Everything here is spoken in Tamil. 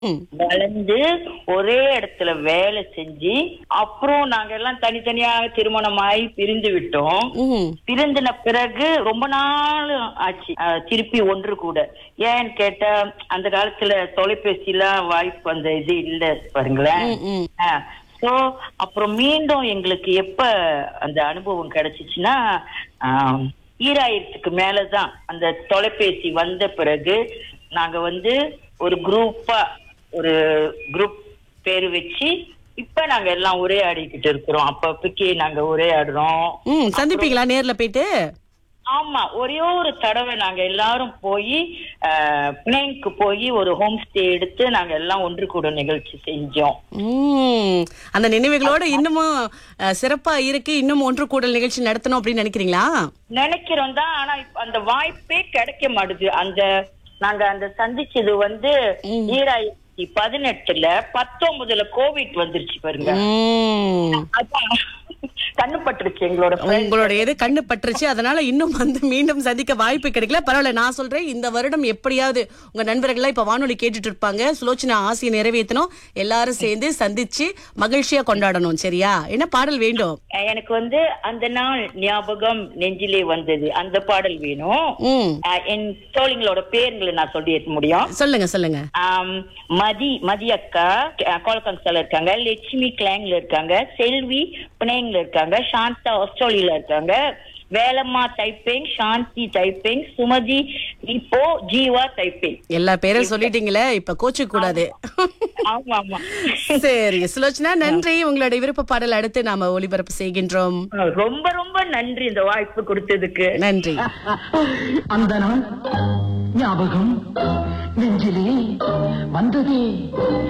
ம். வளர்ந்து ஒரே இடத்துல வேலை செஞ்சு அப்புறம் நாங்க எல்லாம் தனித்தனியாக திருமணமாயி பிரிந்து விட்டோம் ம். பிரிந்தின பிறகு ரொம்ப நாள் ஆச்சு அஹ், திருப்பி ஒன்று கூட ஏன்னு கேட்டா அந்த காலத்துல தொலைபேசிலாம் வாய்ப்பு அந்த இது இல்ல பாருங்களேன் ம், ம். சோ அப்புறம் மீண்டும் எங்களுக்கு எப்ப அந்த அனுபவம் கிடைச்சிச்சுன்னா ஆம், ஈராயிரத்துக்கு மேலதான் அந்த தொலைபேசி வந்த பிறகு நாங்க வந்து ஒரு குரூப்பா ஒரு குரூப் பேரு வச்சு இப்ப நாங்க எல்லாம் உரையாடிக்கிட்டு இருக்கிறோம் அப்பப்பக்கு நாங்க உரையாடுறோம் ம் சந்திப்பீங்களா நேர்ல போயிட்டு ஆமா ஒரே ஒரு தடவை நாங்க எல்லாரும் போய் பிளேனுக்கு போய் ஒரு ஹோம் ஸ்டே எடுத்து நாங்க எல்லாம் ஒன்று கூட நிகழ்ச்சி செஞ்சோம் ம். அந்த நினைவுகளோட இன்னமும் அஹ், சிறப்பா இருக்கு இன்னும் ஒன்று கூடல் நிகழ்ச்சி நடத்தணும் அப்படின்னு நினைக்கிறீங்களா நினைக்கிறோம் தான் ஆனா இப்ப அந்த வாய்ப்பே கிடைக்க மாட்டுது அந்த நாங்க அந்த சந்திச்சது வந்து ஈராயிரத்தி பதினெட்டுல பத்தொன்பதுல கோவிட் வந்துருச்சு பாருங்க ம். அதான் கண்ணு பட்டுருச்சு எங்களோட friend. உங்களோட இது கண்ணு பட்டுருச்சு அதனால இன்னும் வந்து மீண்டும் சந்திக்க வாய்ப்பு கிடைக்கல பரவாயில்ல நான் சொல்றேன் இந்த வருடம் எப்படியாவது உங்க நண்பர்கள்லாம் இப்ப வானொலி கேட்டுட்டு இருப்பாங்க சுலோச்சனா ஆசையை நிறைவேற்றணும் எல்லாரும் சேர்ந்து சந்திச்சு மகிழ்ச்சியா கொண்டாடணும் சரியா என்ன பாடல் வேண்டும் அஹ் எனக்கு வந்து அந்த நாள் ஞாபகம் நெஞ்சிலே வந்தது அந்த பாடல் வேணும் ம் அஹ் என் தோழிங்களோட பேருங்களை நான் சொல்லி முடியும் சொல்லுங்க சொல்லுங்க ஆம், மதி மதி அக்கா கோலகங்ஸ்ல இருக்காங்க லட்சுமி கிளாங்ல இருக்காங்க செல்வி பிணையங்ல இருக்காங்க சாந்தா ஆஸ்திரேலியால இருக்காங்க வேலம்மா தைப்பேங் சாந்தி தைப்பேங் சுமதி இப்போ ஜீவா தைப்பேங் எல்லா பேரும் சொல்லிட்டீங்களே இப்ப கோச்சு கூடாது ஆமா ஆமா சரி சுலோச்சனா நன்றி உங்களோட விருப்ப பாடல் அடுத்து நாம ஒளிபரப்பு செய்கின்றோம் ரொம்ப ரொம்ப நன்றி இந்த வாய்ப்பு கொடுத்ததுக்கு நன்றி அந்த நாள் ஞாபகம் நெஞ்சிலே வந்ததே